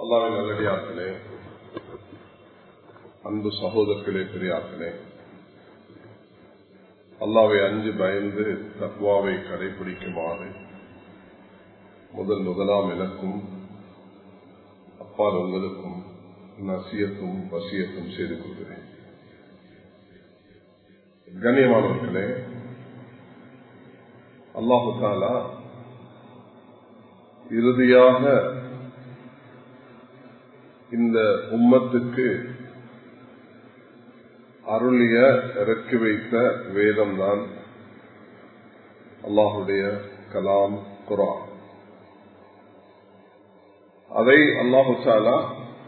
அல்லாவின் நல்லடியார்களே அன்பு சகோதரர்களே பெரியார்களே அல்லாவை அஞ்சு பயந்து தத்வாவை கடைபிடிக்குமாறு முதல் முதலாம் எனக்கும் அப்பால் உங்களுக்கும் நசியத்தும் வசியத்தும் செய்து கொள்கிறேன் கண்ணியமானவர்களே அல்லாஹு தாலா இறுதியாக இந்த உம்மத்துக்கு அருளிய இறக்கி வைத்த வேதம் தான் அல்லாஹுடைய கலாம் குரான் அதை அல்லாஹு சாலா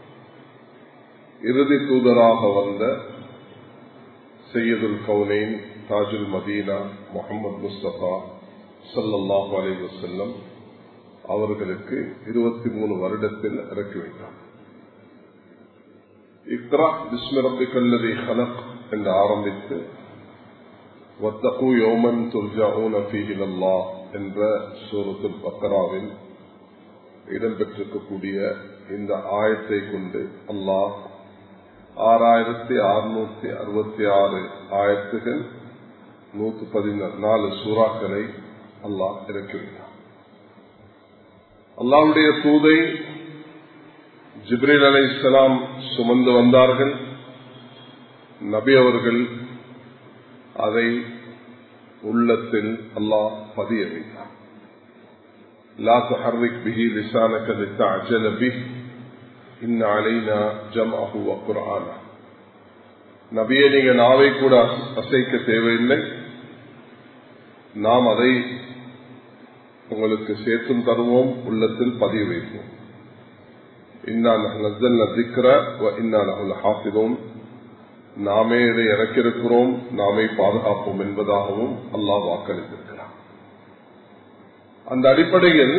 இறுதி தூதராக வந்த சையதுல் கவுனேன் தாஜுல் மதீனா முகமது முஸ்தபா சல்லாஹு அலி வசல்லம் அவர்களுக்கு இருபத்தி மூணு வருடத்தில் இறக்கி வைத்தார் இக்ரா பிஸ்மிரபிகல்லதி ஹலக் என்று ஆரம்பித்து வத்தகு யோமன் துர்ஜாவுன ஃபீஹிலல்லா என்ற சூரத்துல் பக்கராவில் இடம்பெற்றிருக்கக்கூடிய இந்த ஆயத்தை கொண்டு அல்லாஹ் ஆறாயிரத்தி அறுநூத்தி அறுபத்தி ஆறு ஆயிரத்துகள் நூத்தி பதினாலு சூறாக்களை அல்லாஹ் இறக்கிவிட்டார் அல்லாவுடைய தூதை ஜிப்ரேல் அலை இஸ்லாம் சுமந்து வந்தார்கள் நபி அவர்கள் அதை உள்ளத்தில் அல்லாஹ் பதிய வைத்தார் لا تحرك به لسانك لتعجل به إن علينا جمعه وقرآنه நபியை நீங்க நாவை கூட அசைக்க தேவையில்லை நாம் அதை உங்களுக்கு சேர்த்தும் தருவோம் உள்ளத்தில் பதிய வைப்போம் நாமே இதை இறக்கிருக்கிறோம் நாமே பாதுகாப்போம் என்பதாகவும் அல்லாஹ் வாக்களித்திருக்கிறார் அந்த அடிப்படையில்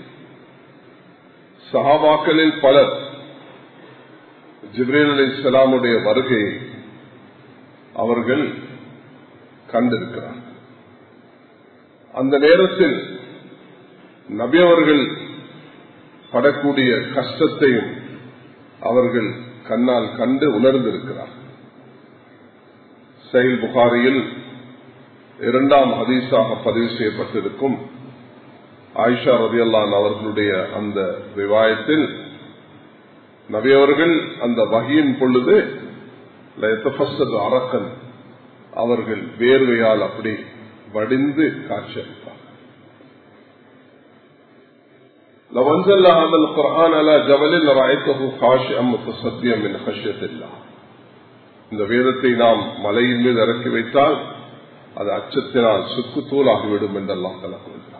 சஹாபாக்களில் பலர் ஜிப்ரேல் அலி இஸ்லாமுடைய வருகையை அவர்கள் கண்டிருக்கிறார் அந்த நேரத்தில் நபி அவர்கள் படக்கூடிய கஷ்டத்தையும் அவர்கள் கண்ணால் கண்டு உணர்ந்திருக்கிறார் செயல் புகாரியில் இரண்டாம் ஹதீஸாக பதிவு செய்யப்பட்டிருக்கும் ஆயிஷா ரதியல்லான் அவர்களுடைய அந்த விவாயத்தில் நபியவர்கள் அந்த வகையின் பொழுது அரக்கன் அவர்கள் வேர்வையால் அப்படி வடிந்து காட்சியளித்தார் لو انزلنا هذا القرآن على جبل لرأيته خاشعا متصديا من خشية الله இந்த வேதத்தை நாம் மலையின் மீது இறக்கி வைத்தால் அது அச்சத்தினால் சுக்குத்தூளாகிவிடும் என்றெல்லாம் தலா கொள்கிறார்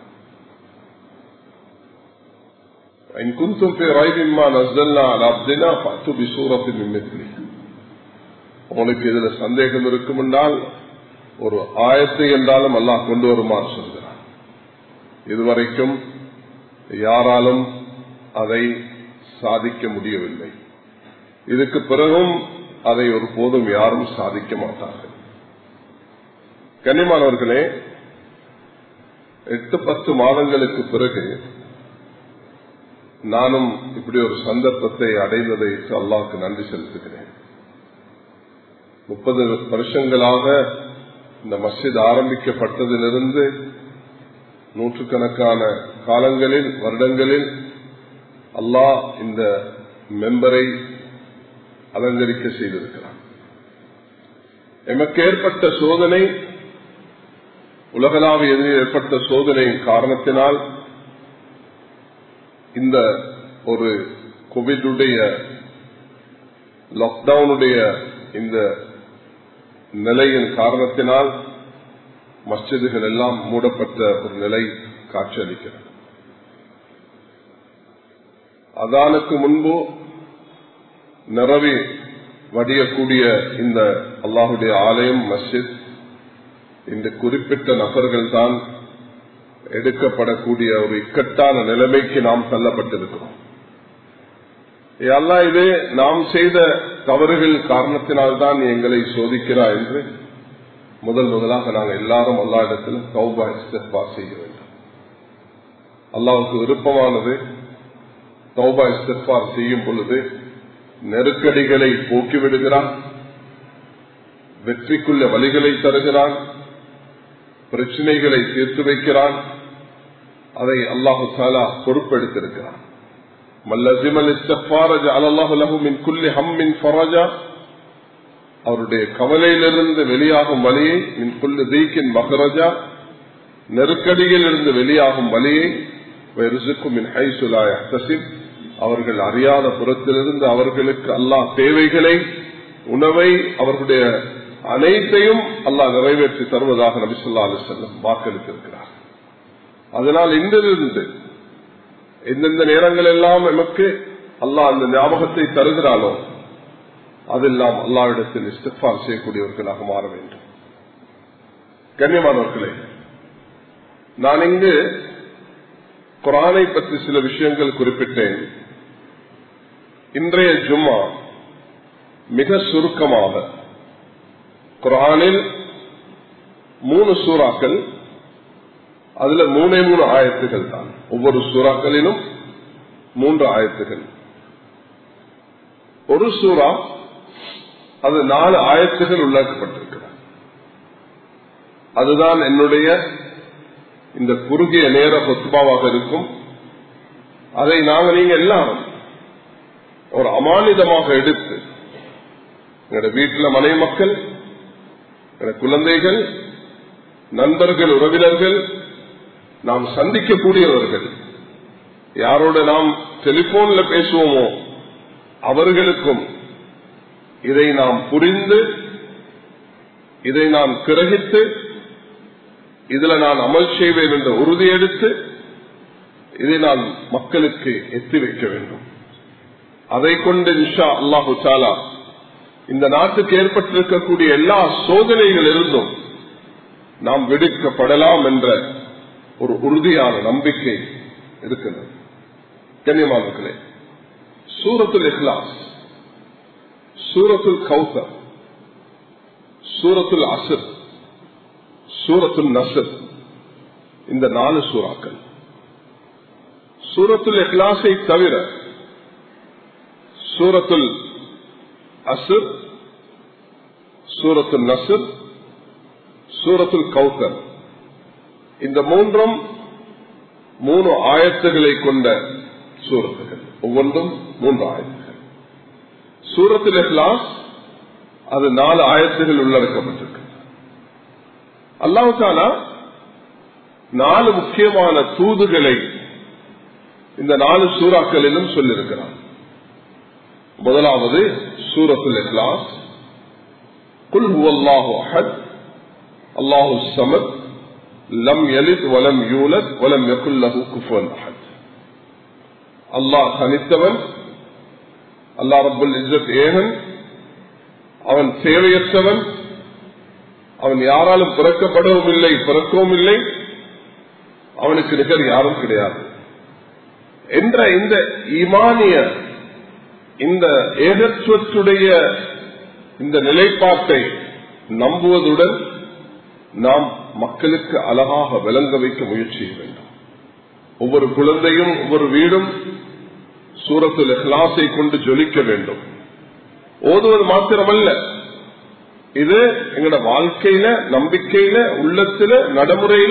إن كنتم في ريب ما نزلنا على عبدنا فأتوا بسورة من مثله உங்களுக்கு இதுல சந்தேகம் இருக்கும் என்றால் ஒரு ஆயத்தை என்றாலும் அல்லாஹ் கொண்டு வருமாறு சொல்கிறார் இதுவரைக்கும் யாராலும் அதை சாதிக்க முடியவில்லை இதுக்கு பிறகும் அதை ஒரு போதும் யாரும் சாதிக்க மாட்டார்கள் கன்னிமானவர்களே எட்டு பத்து மாதங்களுக்கு பிறகு நானும் இப்படி ஒரு சந்தர்ப்பத்தை அடைந்ததை அல்லாவுக்கு நன்றி செலுத்துகிறேன் முப்பது வருஷங்களாக இந்த மஸ்ஜித் ஆரம்பிக்கப்பட்டதிலிருந்து நூற்றுக்கணக்கான காலங்களில் வருடங்களில் அல்லாஹ் இந்த மெம்பரை அலங்கரிக்க செய்திருக்கிறார் எமக்கு ஏற்பட்ட சோதனை உலகளாவிய ஏற்பட்ட சோதனையின் காரணத்தினால் இந்த ஒரு கோவிடுடைய லாக்டவுனுடைய இந்த நிலையின் காரணத்தினால் மஸ்ஜிதுகள் எல்லாம் மூடப்பட்ட ஒரு நிலை காட்சியளிக்கிறது அதானுக்கு முன்பு நிறவி வடியக்கூடிய இந்த அல்லாஹுடைய ஆலயம் மஸ்ஜித் இந்த குறிப்பிட்ட நபர்கள் தான் எடுக்கப்படக்கூடிய ஒரு இக்கட்டான நிலைமைக்கு நாம் தள்ளப்பட்டிருக்கிறோம் அல்லா இது நாம் செய்த தவறுகள் காரணத்தினால்தான் எங்களை சோதிக்கிறார் என்று முதல் முதலாக நாங்கள் எல்லாரும் அல்லா இடத்திலும் தௌபா இஸ்தா செய்ய வேண்டும் அல்லாவுக்கு விருப்பமானது தௌபா இஸ்திஃபார் செய்யும் பொழுது நெருக்கடிகளை போக்கிவிடுகிறான் வெற்றிக்குள்ள வழிகளை தருகிறான் பிரச்சனைகளை தீர்த்து வைக்கிறான் அதை அல்லாஹு சாலா பொறுப்பெடுத்திருக்கிறான் மல்லசிமல் இஸ்தஃபாரஜ அலல்லாஹு லஹு மின் குல்லி ஹம்மின் ஃபரஜா அவருடைய கவலையிலிருந்து வெளியாகும் வழியை மின் குல்லு தீக்கின் மகரஜா நெருக்கடியில் இருந்து வெளியாகும் வழியை அவர்கள் அறியாத புறத்திலிருந்து அவர்களுக்கு அல்லாஹ் தேவைகளை உணவை அவர்களுடைய அனைத்தையும் அல்லாஹ் நிறைவேற்றி தருவதாக நபிசுல்லா அலி செல்லம் வாக்களித்திருக்கிறார் அதனால் இன்றிலிருந்து எந்தெந்த நேரங்கள் எல்லாம் நமக்கு அல்லாஹ் அந்த ஞாபகத்தை தருகிறானோ அதெல்லாம் அல்லாவிடத்தில் இஸ்திஃபார் செய்யக்கூடியவர்களாக மாற வேண்டும் கண்ணியமானவர்களே நான் இங்கு குரானை பற்றி சில விஷயங்கள் குறிப்பிட்டேன் இன்றைய ஜும்மா மிக சுருக்கமாக குரானில் மூணு சூறாக்கள் அதுல மூணே மூணு ஆயத்துகள் தான் ஒவ்வொரு சூறாக்களிலும் மூன்று ஆயத்துகள் ஒரு சூறா அது நாலு ஆயத்துகள் உள்ளாக்கப்பட்டிருக்கிறது அதுதான் என்னுடைய இந்த குறுகிய நேர கொத்துபாவாக இருக்கும் அதை நாங்கள் நீங்க எல்லாம் ஒரு அமானிதமாக எடுத்து எங்களோட வீட்டில் மனைவி மக்கள் குழந்தைகள் நண்பர்கள் உறவினர்கள் நாம் சந்திக்கக்கூடியவர்கள் யாரோட நாம் டெலிபோன்ல பேசுவோமோ அவர்களுக்கும் இதை நாம் புரிந்து இதை நாம் கிரகித்து இதுல நான் அமல் செய்வேன் என்ற உறுதி எடுத்து இதை நான் மக்களுக்கு எத்தி வைக்க வேண்டும் அதை கொண்டு நிஷா அல்லாஹு சாலா இந்த நாட்டுக்கு ஏற்பட்டிருக்கக்கூடிய எல்லா சோதனைகள் இருந்தும் நாம் விடுக்கப்படலாம் என்ற ஒரு உறுதியான நம்பிக்கை இருக்கிறது கண்ணியமானவர்களே சூரத்துல் இஹ்லாஸ் சூரத்துல் கௌசர் சூரத்துல் அசர் சூரத்துல் நசர் இந்த நாலு சூறாக்கள் சூரத்துல் இஹ்லாஸை தவிர சூரத்துல் அசர் சூரத்துல் நசர் சூரத்துல் கௌசர் இந்த மூன்றும் மூணு ஆயத்துகளை கொண்ட சூரத்துகள் ஒவ்வொன்றும் மூன்று ஆயத்துகள் சூரத்தில் இஹ்லாஸ் அது நாலு ஆயத்துகள் உள்ளடக்கப்பட்டிருக்கு அல்லாஹாலா நாலு முக்கியமான தூதுகளை இந்த நாலு சூறாக்களிலும் சொல்லியிருக்கிறார் முதலாவது சூரத்துல் இஹ்லாஸ் குல் ஹுவல்லாஹு அஹத் அல்லாஹு சமத் லம் யலித் வலம் யூலத் வலம் யகுல்லஹு குஃபுவன் அஹத் அல்லாஹ் தனித்தவன் அல்லா ரபுல் இஸ்ஸத் ஏகன் அவன் சேவையற்றவன் அவன் யாராலும் பிறக்கப்படவும் இல்லை பிறக்கவும் இல்லை அவனுக்கு நிகர் யாரும் கிடையாது என்ற இந்த ஈமானிய இந்த ஏகத்துவத்துடைய இந்த நிலைப்பாட்டை நம்புவதுடன் நாம் மக்களுக்கு அழகாக விளங்க வைக்க முயற்சி செய்ய வேண்டும் ஒவ்வொரு குழந்தையும் ஒவ்வொரு வீடும் சூரத்தில் இஹ்லாஸை கொண்டு ஜொலிக்க வேண்டும் ஓதுவது மாத்திரமல்ல இது எங்களோட வாழ்க்கையில நம்பிக்கையில உள்ளத்தில நடைமுறையில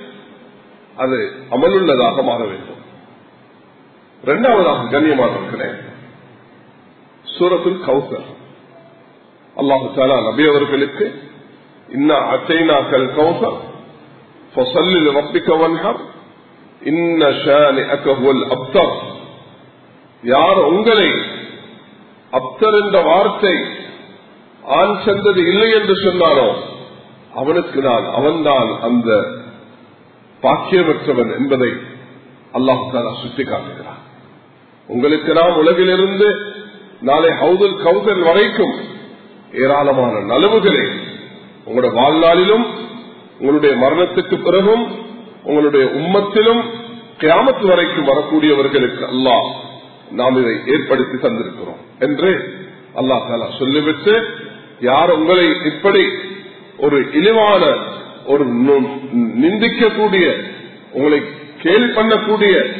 அது அமலுள்ளதாக மாற வேண்டும் இரண்டாவதாக கண்ணியமானவர்களே சூரத்தில் கௌசர் அல்லாஹு சாலா நபி அவர்களுக்கு இன்னா அச்சைனா கல் கௌசர் ஃபசல்லி ரப்பிக்க வன்ஹர் இன்ன ஷானிஅக ஹுவல் அப்தர் யார் உங்களை அப்தர் என்ற வார்த்தை ஆண் சந்தது இல்லை என்று சொன்னாரோ அவனுக்கு நான் அவன்தான் அந்த பாக்கியமற்றவன் என்பதை அல்லாஹாலா சுட்டிக்காட்டுகிறார் உங்களுக்கு நாம் உலகிலிருந்து நாளை ஹவுதுல் கவுதல் வரைக்கும் ஏராளமான நலவுகளை உங்களுடைய வாழ்நாளிலும் உங்களுடைய மரணத்துக்கு பிறகும் உங்களுடைய உம்மத்திலும் கிராமத்து வரைக்கும் வரக்கூடியவர்களுக்கு அல்லாஹ் நாம் இதை ஏற்படுத்தி தந்திருக்கிறோம் என்று அல்லா தாலா சொல்லிவிட்டு யார் உங்களை இப்படி ஒரு இழிவான ஒரு நிந்திக்கக்கூடிய உங்களை கேள்வி பண்ணக்கூடிய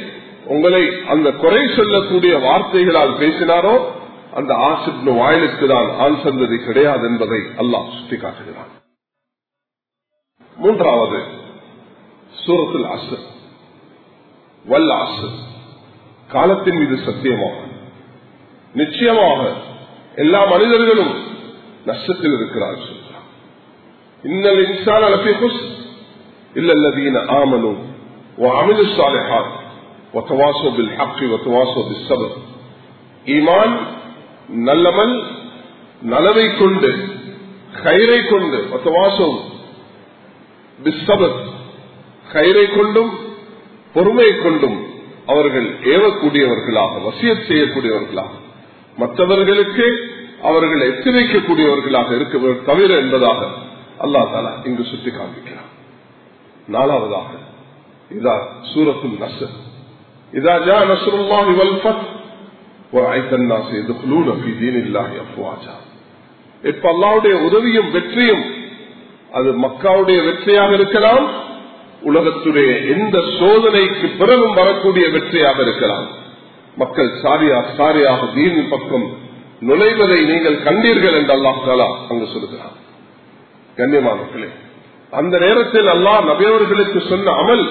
உங்களை அந்த குறை சொல்லக்கூடிய வார்த்தைகளால் பேசினாரோ அந்த ஆசிப் வாயிலுக்கு தான் ஆண் சந்ததி கிடையாது என்பதை அல்லாஹ் சுட்டிக்காட்டுகிறான் மூன்றாவது சூரத்தில் அசு வல்ல அசு காலத்தின் மீது சத்தியமாக நிச்சயமாக எல்லா மனிதர்களும் நஷ்டத்தில் இருக்கிறார் சொல்றார் இன்னல் இன்சான் அலபிகுஸ் இல்லல்லதீன ஆமனும் وعملوا الصالحات وتواصوا بالحق وتواصوا بالصبر ஈமான் நல்லமல் நலவை கொண்டு கயிறை கொண்டு ஒத்தவாசம் பிஸ்தபத் கயிறை கொண்டும் பொறுமை கொண்டும் அவர்கள் ஏவக்கூடியவர்களாக வசியத் செய்யக்கூடியவர்களாக மற்றவர்களுக்கு அவர்கள் எச்சரிக்கக்கூடியவர்களாக இருக்க தவிர என்பதாக அல்லா தாலா இங்கு சுட்டி காண்பிக்கிறார் நாலாவதாக இதா சூரத்துல் நசர் இதா ஜா நசருல்லாஹி வல் ஃபத் ورأيت الناس يدخلون في دين الله أفواجا இப்ப அல்லாவுடைய உதவியும் வெற்றியும் அது மக்காவுடைய வெற்றியாக இருக்கலாம் உலகத்துடைய எந்த சோதனைக்கு பிறகும் வரக்கூடிய வெற்றியாக இருக்கலாம் மக்கள் சாரியா சாரியாக தீன் பக்கம் நுழைவதை நீங்கள் கண்டீர்கள் என்று அல்லாஹ் தாலா அங்கு சொல்கிறார் கண்ணியமானவர்களே அந்த நேரத்தில் அல்லாஹ் நபியவர்களுக்கு சொன்ன அமல்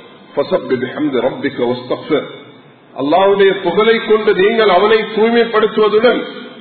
அல்லாவுடைய புகழை கொண்டு நீங்கள் அவனை தூய்மைப்படுத்துவதுடன்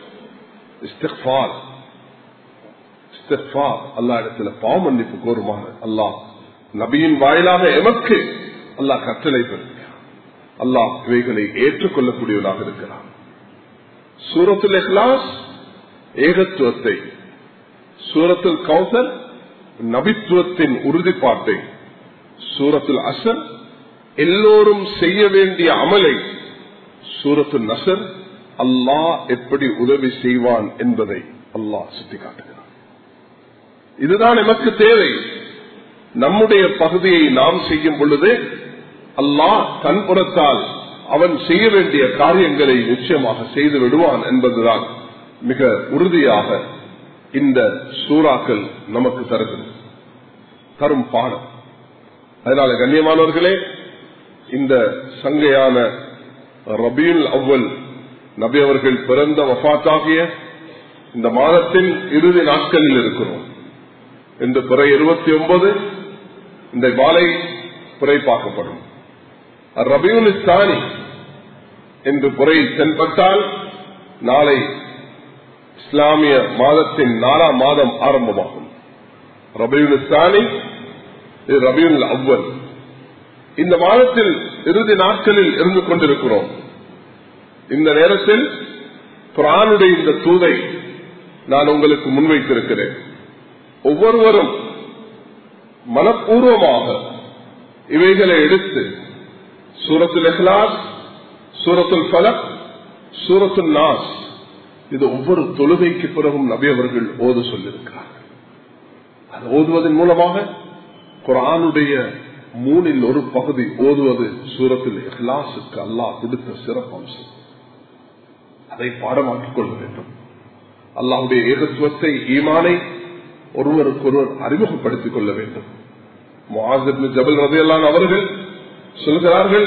அல்லா இடத்துல பாவ மன்னிப்பு கோருமான அல்லாஹ் நபியின் வாயிலாக எமக்கு அல்லாஹ் கட்டளை பெறுகிறார் அல்லாஹ் இவைகளை ஏற்றுக்கொள்ளக்கூடியவராக இருக்கிறார் சூரத்தில் இஹ்லாஸ் ஏகத்துவத்தை சூரத்தில் கௌசர் நபித்துவத்தின் உறுதிப்பாட்டை சூரத்தில் அசர் எல்லோரும் செய்ய வேண்டிய அமலை சூரத்து நசர் அல்லாஹ் எப்படி உதவி செய்வான் என்பதை அல்லாஹ் சுட்டிக்காட்டுகிறார் இதுதான் எமக்கு தேவை நம்முடைய பகுதியை நாம் செய்யும் பொழுது அல்லாஹ் தன் புறத்தால் அவன் செய்ய வேண்டிய காரியங்களை நிச்சயமாக செய்து விடுவான் என்பதுதான் மிக உறுதியாக இந்த சூறாக்கள் நமக்கு தருகிறது தரும் பாடம் அதனால கண்ணியமானவர்களே இந்த சங்கையான ரபியுல் அவ்வல் நபி அவர்கள் பிறந்த வஃத்தாகிய இந்த மாதத்தின் இறுதி நாட்களில் இருக்கிறோம் இந்த பிறை இருபத்தி ஒன்பது இந்த மாலை புரை பார்க்கப்படும் ரபியுல் இஸ்தானி என்று புரை தென்பட்டால் நாளை இஸ்லாமிய மாதத்தின் நாலாம் மாதம் ஆரம்பமாகும் ரபியுல் இஸ்தானி இது ரபியுல் அவ்வல் இந்த மாதத்தில் இறுதி நாட்களில் இருந்து கொண்டிருக்கிறோம் இந்த நேரத்தில் குரானுடைய இந்த தூதை நான் உங்களுக்கு முன்வைத்திருக்கிறேன் ஒவ்வொருவரும் மனப்பூர்வமாக இவைகளை எடுத்து சூரத்துல் இஹ்லாஸ் சூரத்துல் ஃபலக் சூரத்துல் நாஸ் இது ஒவ்வொரு தொழுகைக்கு பிறகும் நபி அவர்கள் ஓத சொல்லியிருக்கிறார்கள் அது ஓதுவதன் மூலமாக குரானுடைய மூணில் ஒரு பகுதி ஓதுவது சூரத்தில் இஹ்லாசுக்கு அல்லாஹ் கொடுத்த சிறப்பம்சம் அதை பாடமாக்கிக் கொள்ள வேண்டும் அல்லாஹுடைய ஏகத்துவத்தை ஈமானை ஒருவருக்கொருவர் அறிமுகப்படுத்திக் கொள்ள வேண்டும் ஜபல் ரதையெல்லாம் அவர்கள் சொல்கிறார்கள்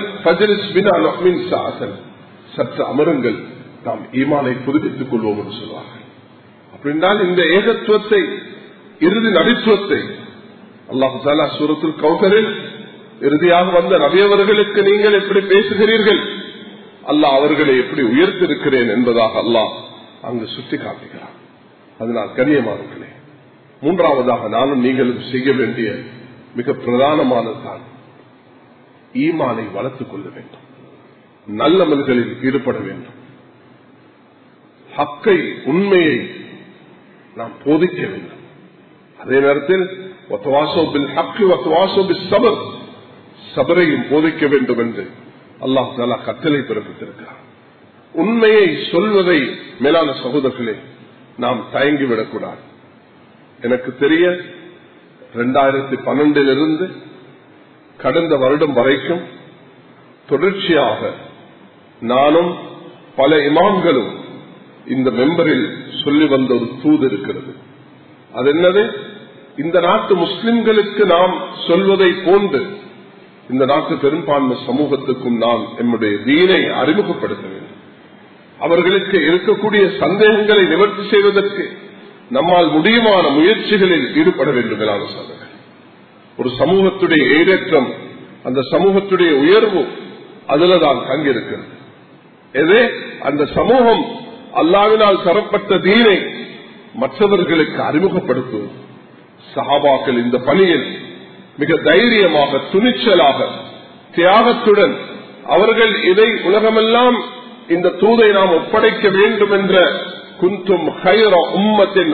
சற்று அமருங்கள் நாம் ஈமானை புதுப்பித்துக் கொள்வோம் என்று சொல்வார்கள் அப்படின்னால் இந்த ஏகத்துவத்தை இறுதி நடித்துவத்தை அல்லாஹு தாலா சூரத்தில் கௌசரில் இறுதியாக வந்த நபியவர்களுக்கு நீங்கள் எப்படி பேசுகிறீர்கள் அல்லாஹ் அவர்களை எப்படி உயர்த்திருக்கிறேன் என்பதாக அல்லாஹ் அங்கு சுட்டி காட்டுகிறார் அதனால் கண்ணியமானவர்களே மூன்றாவதாக நானும் நீங்களும் செய்ய வேண்டிய மிக பிரதானமானதுதான் ஈமானை வளர்த்துக் கொள்ள வேண்டும் நல்ல மனிதர்களில் ஈடுபட வேண்டும் ஹக்கை உண்மையை நாம் போதிக்க வேண்டும் அதே நேரத்தில் சபரையும் போதிக்க வேண்டும் என்று அல்லாஹ் தாலா கட்டளை பிறப்பித்திருக்கிறார் உண்மையை சொல்வதை மேலான சகோதரர்களே நாம் தயங்கிவிடக்கூடாது எனக்கு தெரிய இரண்டாயிரத்தி பன்னெண்டிலிருந்து கடந்த வருடம் வரைக்கும் தொடர்ச்சியாக நானும் பல இமாம்களும் இந்த மெம்பரில் சொல்லி வந்த ஒரு தூது இருக்கிறது அது என்னது இந்த நாட்டு முஸ்லிம்களுக்கு நாம் சொல்வதை போன்று இந்த நாட்டு பெரும்பான்மை சமூகத்துக்கும் நாம் நம்முடைய தீனை அறிமுகப்படுத்த வேண்டும் அவர்களுக்கு இருக்கக்கூடிய சந்தேகங்களை நிவர்த்தி செய்வதற்கு நம்மால் முடியுமான முயற்சிகளில் ஈடுபட வேண்டும் என சொல்லுங்கள் ஒரு சமூகத்துடைய ஏற்றம் அந்த சமூகத்துடைய உயர்வு அதுலதான் தங்கியிருக்கிறது எது அந்த சமூகம் அல்லாவினால் தரப்பட்ட தீனை மற்றவர்களுக்கு அறிமுகப்படுத்துவது சஹாபாக்கள் இந்த பணியில் மிக தைரியமாக துணிச்சலாக தியாகத்துடன் அவர்கள் இதை உலகமெல்லாம் இந்த தூதை நாம் ஒப்படைக்க வேண்டும் என்ற குந்தும் ஹைர உம்மத்தின்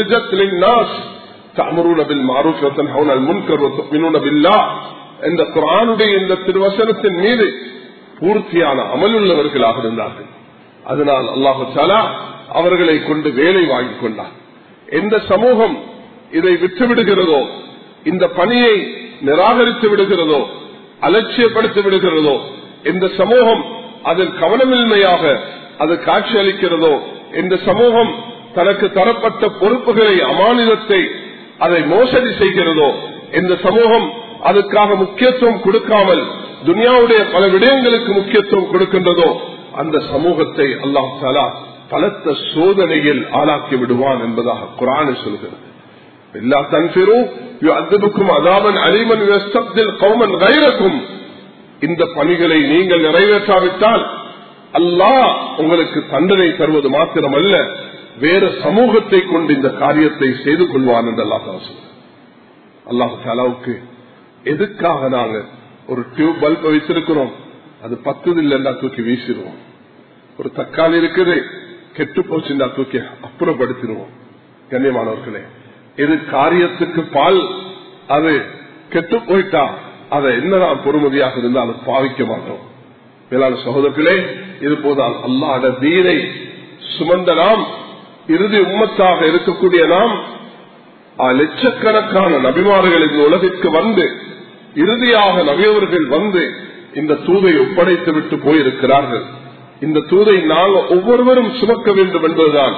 என்ற குரானுடைய இந்த திருவசனத்தின் மீது பூர்த்தியான அமலுள்ளவர்களாக இருந்தார்கள் அதனால் அல்லாஹு சாலா அவர்களை கொண்டு வேலை வாங்கிக் கொண்டார் எந்த சமூகம் இதை விட்டுவிடுகிறதோ இந்த பணியை நிராகரித்து விடுகிறதோ அலட்சியப்படுத்தி விடுகிறதோ இந்த சமூகம் அதில் கவனமின்மையாக அது காட்சி அளிக்கிறதோ இந்த சமூகம் தனக்கு தரப்பட்ட பொறுப்புகளை அமானிதத்தை அதை மோசடி செய்கிறதோ இந்த சமூகம் அதுக்காக முக்கியத்துவம் கொடுக்காமல் துனியாவுடைய பல விடயங்களுக்கு முக்கியத்துவம் கொடுக்கின்றதோ அந்த சமூகத்தை அல்லாஹ் தாலா பலத்த சோதனையில் ஆளாக்கி விடுவான் என்பதாக குரானை சொல்கிறது எல்லா தன்பிரும் அதுக்கும் அதாவன் அலிமன் கௌமன் கைரக்கும் இந்த பணிகளை நீங்கள் நிறைவேற்றாவிட்டால் அல்லாஹ் உங்களுக்கு தண்டனை தருவது மாத்திரமல்ல வேறு சமூகத்தை கொண்டு இந்த காரியத்தை செய்து கொள்வான் என்று அல்லாஹ் அல்லாஹு தாலாவுக்கு எதுக்காக நாங்க ஒரு டியூப் பல்ப் வைத்திருக்கிறோம் அது பத்துது இல்லைன்னா தூக்கி வீசிடுவோம் ஒரு தக்காளி இருக்குது கெட்டு போச்சுன்னா தூக்கி அப்புறப்படுத்திடுவோம் கண்ணியமானவர்களே இது காரியத்துக்கு பால் அது கெட்டு போயிட்டா அதை என்னதான் பொறுமதியாக இருந்தாலும் பாவிக்க மாட்டோம் மேலான சகோதரர்களே இது போதால் அல்லாத தீனை சுமந்த நாம் இறுதி உம்மத்தாக இருக்கக்கூடிய நாம் லட்சக்கணக்கான நபிமார்கள் இந்த உலகிற்கு வந்து இறுதியாக நபியவர்கள் வந்து இந்த தூதை ஒப்படைத்து விட்டு போயிருக்கிறார்கள் இந்த தூதை நாங்கள் ஒவ்வொருவரும் சுமக்க வேண்டும் என்பதுதான்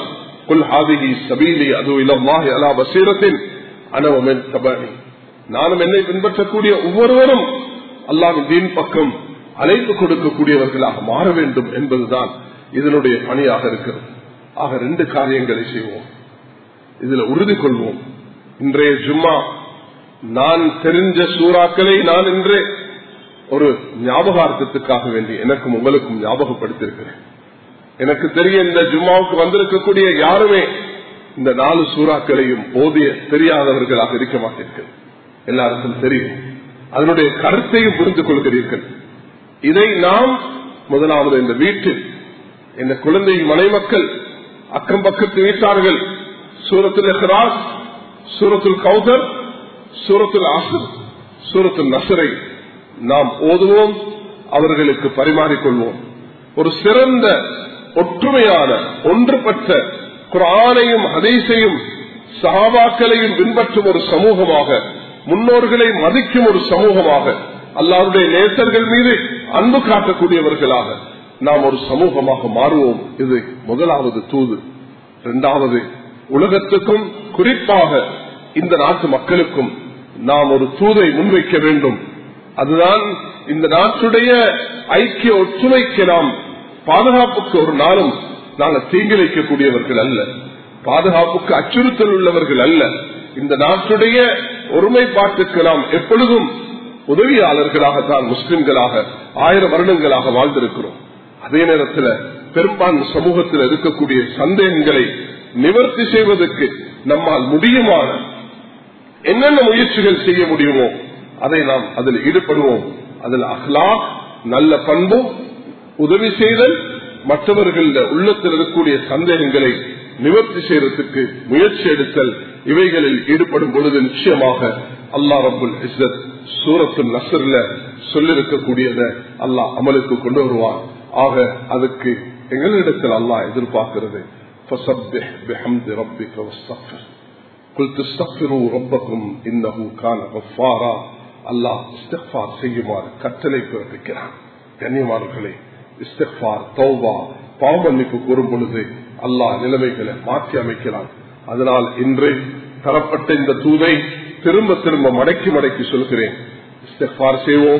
நானும் என்னை பின்பற்றக்கூடிய ஒவ்வொருவரும் அல்லாவின் தீன் பக்கம் அழைப்பு கொடுக்கக்கூடியவர்களாக மாற வேண்டும் என்பதுதான் இதனுடைய பணியாக இருக்கிறது ஆக ரெண்டு காரியங்களை செய்வோம் இதுல உறுதி கொள்வோம் இன்றைய ஜும்மா நான் தெரிஞ்ச சூறாக்களை நான் இன்று ஒரு ஞாபகார்த்தத்துக்காக வேண்டி எனக்கும் உங்களுக்கும் ஞாபகப்படுத்திருக்கிறேன் எனக்கு தெரிய இந்த ஜும்மாவுக்கு வந்திருக்கக்கூடிய யாருமே இந்த நாலு சூறாக்களையும் ஓதிய தெரியாதவர்களாக இருக்க மாட்டீர்கள் எல்லாருக்கும் தெரியும் அதனுடைய கருத்தையும் புரிந்து கொள்கிறீர்கள் இதை நாம் முதலாவது இந்த வீட்டில் இந்த குழந்தை மனைமக்கள் அக்கம் பக்கத்து வீட்டார்கள் சூரத்தில் ஹிராஸ் சூரத்துல் கௌதர் சூரத்துல் ஆசர் சூரத்துல் நசரை நாம் ஓதுவோம் அவர்களுக்கு பரிமாறிக்கொள்வோம் ஒரு சிறந்த ஒற்றுமையான ஒன்றுபட்ட குரானையும் ஹதீஸையும் சகாபாக்களையும் பின்பற்றும் ஒரு சமூகமாக முன்னோர்களை மதிக்கும் ஒரு சமூகமாக அல்லாருடைய நேசர்கள் மீது அன்பு காட்டக்கூடியவர்களாக நாம் ஒரு சமூகமாக மாறுவோம் இது முதலாவது தூது இரண்டாவது உலகத்துக்கும் குறிப்பாக இந்த நாட்டு மக்களுக்கும் நாம் ஒரு தூதை முன்வைக்க வேண்டும் அதுதான் இந்த நாட்டுடைய ஐக்கிய ஒற்றுமைக்கு நாம் பாதுகாப்புக்கு ஒரு நாளும் நாங்கள் தீங்கிழைக்கக்கூடியவர்கள் அல்ல பாதுகாப்புக்கு அச்சுறுத்தல் உள்ளவர்கள் அல்ல இந்த நாட்டுடைய ஒருமைப்பாட்டுக்கு நாம் எப்பொழுதும் உதவியாளர்களாகத்தான் முஸ்லிம்களாக ஆயிரம் வருடங்களாக வாழ்ந்திருக்கிறோம் அதே நேரத்தில் பெரும்பான்மை சமூகத்தில் இருக்கக்கூடிய சந்தேகங்களை நிவர்த்தி செய்வதற்கு நம்மால் முடியுமான என்னென்ன முயற்சிகள் செய்ய முடியுமோ அதை நாம் அதில் ஈடுபடுவோம் அதில் அஹ்லா நல்ல பண்பும் உதவி செய்தல் மற்றவர்கள் உள்ளத்தில் இருக்கக்கூடிய சந்தேகங்களை நிவர்த்தி செய்யறதுக்கு முயற்சி எடுத்தல் இவைகளில் ஈடுபடும் பொழுது நிச்சயமாக அல்லா ரபுல் இஸ்ஸத் சூரத்து நசர்ல சொல்லிருக்கக்கூடியத அல்லாஹ் அமலுக்கு கொண்டு வருவான் ஆக அதுக்கு எங்களிடத்தில் அல்லாஹ் எதிர்பார்க்கிறது அல்லாஹ் செய்யுமாறு கட்டளை பிறப்பிக்கிறான் கண்ணியமானர்களே இஸ்திஃபார் தௌபா பாவமன்னிப்பு கூறும் பொழுது அல்லாஹ் நிலைமைகளை மாற்றி அமைக்கிறான் அதனால் இன்று தரப்பட்ட இந்த தூதை திரும்ப திரும்ப மடக்கி மடக்கி சொல்கிறேன் இஸ்திஃபார் செய்வோம்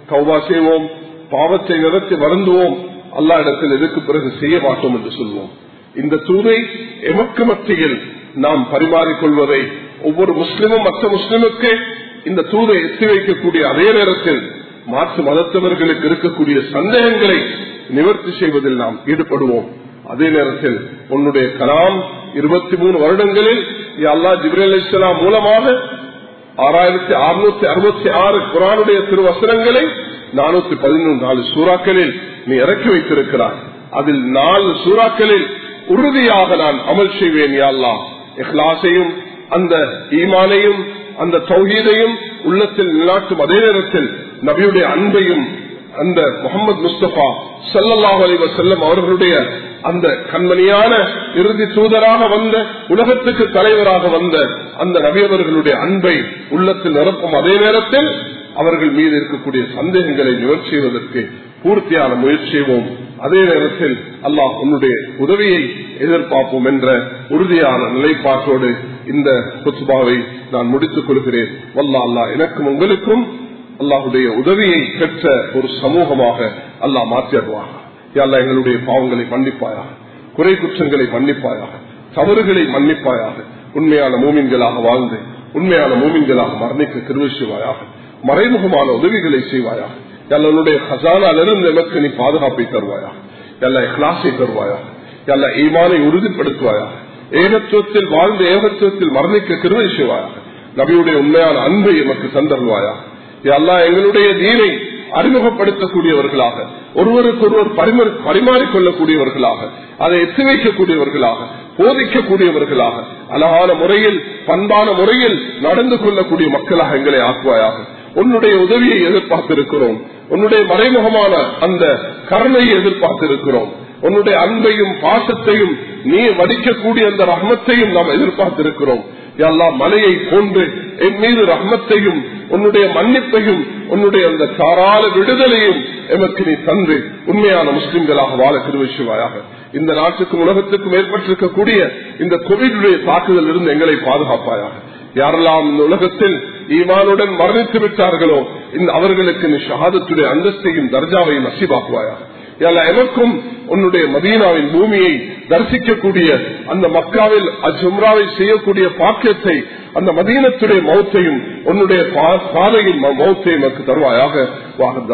கௌபா செய்வோம் பாவத்தை நிறுத்தி வருந்துவோம் அல்லா இடத்தில் எதுக்கு பிறகு செய்ய மாட்டோம் என்று சொல்வோம் இந்த தூதை எமக்கு மத்தியில் நாம் பரிமாறிக்கொள்வதை ஒவ்வொரு முஸ்லிமும் மற்ற முஸ்லிமுக்கு இந்த தூதை எத்தி வைக்கக்கூடிய அதே நேரத்தில் மாற்று மதத்தவர்களுக்கு இருக்கக்கூடிய சந்தேகங்களை நிவர்த்தி செய்வதில் நாம் ஈடுபடுவோம் அதே நேரத்தில் உன்னுடைய கலாம் இருபத்தி மூணு வருடங்களில் அல்லா ஜிப்ரேல் இஸ்லாம் மூலமாக ஆறாயிரத்தி அறுநூத்தி அறுபத்தி ஆறு குரானுடைய திருவசனங்களை நானூத்தி பதினொன்று நாலு சூறாக்களில் நீ இறக்கி வைத்திருக்கிறாய் அதில் நாலு சூறாக்களில் உறுதியாக நான் அமல் செய்வேன் யாழ்லா இஹ்லாசையும் அந்த ஈமானையும் அந்த தௌஹீதையும் உள்ளத்தில் நிலாட்டும் அதே நேரத்தில் நபியுடைய அன்பையும் அந்த முகமது முஸ்தபா சல்லல்லாஹ் அலைவ செல்லம் அவர்களுடைய அந்த கண்மணியான இறுதி தூதராக வந்த உலகத்துக்கு தலைவராக வந்த அந்த நபியவர்களுடைய அன்பை உள்ளத்தில் நிரப்பும் அதே நேரத்தில் அவர்கள் மீது இருக்கக்கூடிய சந்தேகங்களை நிவர்த்தி செய்வதற்கு பூர்த்தியான முயற்சி செய்வோம் அதே நேரத்தில் அல்லாஹ் உன்னுடைய உதவியை எதிர்பார்ப்போம் என்ற உறுதியான நிலைப்பாட்டோடு இந்த குத்துபாவை நான் முடித்துக் கொள்கிறேன் வல்லா அல்லா எனக்கும் உங்களுக்கும் அல்லாஹுடைய உதவியை பெற்ற ஒரு சமூகமாக அல்லாஹ் மாற்றிடுவாங்க அல்லா எங்களுடைய பாவங்களை மன்னிப்பாயாக குறை குற்றங்களை மன்னிப்பாயாக தவறுகளை மன்னிப்பாயாக உண்மையான மூமின்களாக வாழ்ந்து உண்மையான மூமின்களாக மரணிக்க கிருவிசுவாயாக மறைமுகமான உதவிகளை செய்வாயாக எல்லாருடைய ஹசானிலிருந்து எனக்கு நீ பாதுகாப்பை தருவாயா எல்லா கிளாஸை தருவாயா எல்லா ஈமானை உறுதிப்படுத்துவாயாக ஏகத்துவத்தில் வாழ்ந்த ஏகத்துவத்தில் மரணிக்க கிருவை செய்வாயாக நபியுடைய உண்மையான அன்பை எமக்கு தந்தருவாயாக எல்லா எங்களுடைய தீனை அறிமுகப்படுத்தக்கூடியவர்களாக ஒருவருக்கொருவர் பரிமாறிக்கொள்ளக்கூடியவர்களாக அதை எத்தி வைக்கக்கூடியவர்களாக போதிக்கக்கூடியவர்களாக அழகான முறையில் பண்பான முறையில் நடந்து கொள்ளக்கூடிய மக்களாக எங்களை ஆக்குவாயாக உன்னுடைய உதவியை எதிர்பார்த்திருக்கிறோம் உன்னுடைய மறைமுகமான அந்த கருணையை எதிர்பார்த்திருக்கிறோம் உன்னுடைய அன்பையும் பாசத்தையும் நீ வடிக்கக்கூடிய அந்த ரஹ்மத்தையும் நாம் எதிர்பார்த்திருக்கிறோம் எல்லாம் மலையை போன்று என் மீது ரஹ்மத்தையும் உன்னுடைய மன்னிப்பையும் உன்னுடைய அந்த தாராள விடுதலையும் எமக்கு நீ தந்து உண்மையான முஸ்லிம்களாக வாழ திருவிசுவாயாக இந்த நாட்டுக்கும் உலகத்துக்கும் ஏற்பட்டிருக்கக்கூடிய இந்த கோவிடுடைய தாக்குதல் இருந்து எங்களை பாதுகாப்பாயாக யாரெல்லாம் இந்த உலகத்தில் ஈமானுடன் மரணித்து விட்டார்களோ இந்த அவர்களுக்கு நீ ஷஹாதத்துடைய அந்தஸ்தையும் தர்ஜாவையும் நசிவாக்குவாயாக எமக்கும் உன்னுடைய மதீனாவின் பூமியை தரிசிக்கக்கூடிய அந்த மக்காவில் அஜும்ராவை செய்யக்கூடிய பாக்கியத்தை அந்த மதீனத்துடைய மௌத்தையும் உன்னுடைய பாதையின் மௌத்தையும் தருவாயாக